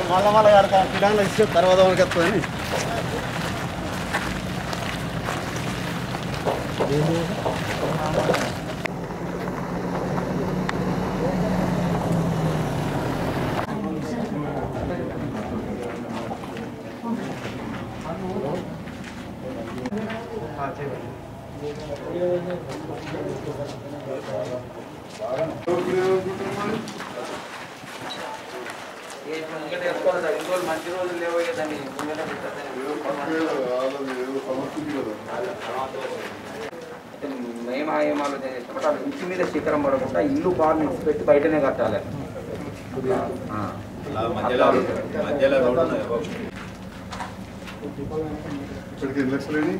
మళ్ళా మళ్ళీ కడతాం పిల్లలు ఇచ్చే తర్వాత మనకి వస్తుందని మంచి రోజులు లేవు కదండి ముందుగానే అయితే మేము ఆ ఏం ఆలోచన చేస్తామంటే ఆ ఇంటి మీద శిఖరం పడకుండా ఇల్లు బాగా మిక్స్ పెట్టి బయటనే కట్టాలి ఆ. అట్లా ఇక్కడికి ఎన్ని లక్షలు అయినాయి?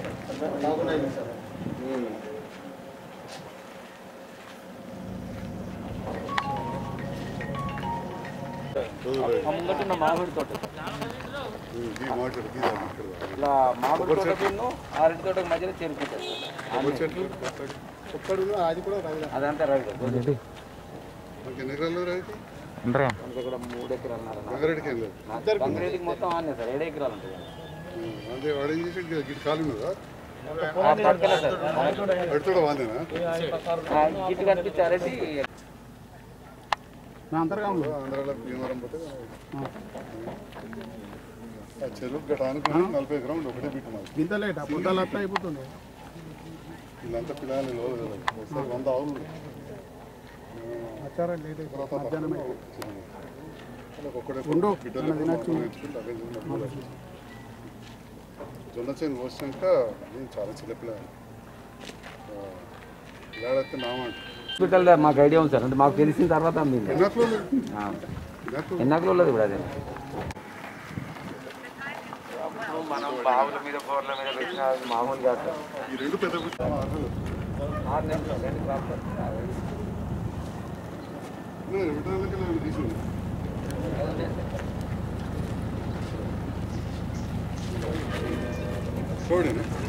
ముంగటున్న మామిడి తోట ఈ మాట్లాడు, ఈ దాని ఇక్కడ రా. ఇట్లా మామిడి తోటకును ఆరెంజ్ తోటకు మధ్యలో చేరుకుంటుంది కొబ్బరి చెట్లు అది కూడా రైలు అదంతా రైతు మనకి ఎన్ని ఎకరాలు రైతు మనకి ఇక్కడ మూడు ఎకరాలు ఉన్నారు అన్న. రంగారెడ్డికి ఏం లేదు నాకు బంగారెడ్డికి మొత్తం ఆనే సార్ ఏడు ఎకరాలు ఉంటుంది ఉం. అంటే వాడు ఏం చేసాడు గిట్ ఖాళీ ఉన్నదా ఆ పక్కనే సార్ పెడతాడు వాందేనా ఆ గిట్టు కనిపించారంటే అంతర్గాంలో ఆంధ్రాలో భీమవరం పోతే ఆ చెరువు గటానికి నలభై ఎకరం ఒకటే బిట్టు మాకు ఇంత లేట్ పొద్దుల అయిపోతుంది వీళ్ళంతా పిల్లలు లోదు కదా ఒకసారి వంద ఆవులు వచ్చారా లేట్ తర్వాత మధ్యాహ్నమే వాళ్ళకి ఒక్కడే ఉండు. బిడ్డలు అన్న తినొచ్చు. నేర్చుకుంటే అవే తిన్నప్పుడు. జొన్న చేను పోసినాక నేను చాలా చిన్నపిల్ల పిల్లాడైతే నామంట హాస్పిటల్ మాకు ఐడియా ఉంది సార్ అంటే మాకు తెలిసిన తర్వాత అందింది ఎన్నట్లు ఆ. ఎన్నట్లు ఎన్నాకులో ఉన్నది ఇప్పుడు అదే మనం బావుల మీద కూరల మీద పెట్టిన మామూలు కాదు సార్ ఈ రెండు పెద్ద గుట్ట ఆరు నెలలు రెండు క్రాప్స్ సార్. విటమిన్లకి నేను తీసుకున్నాను చూడండి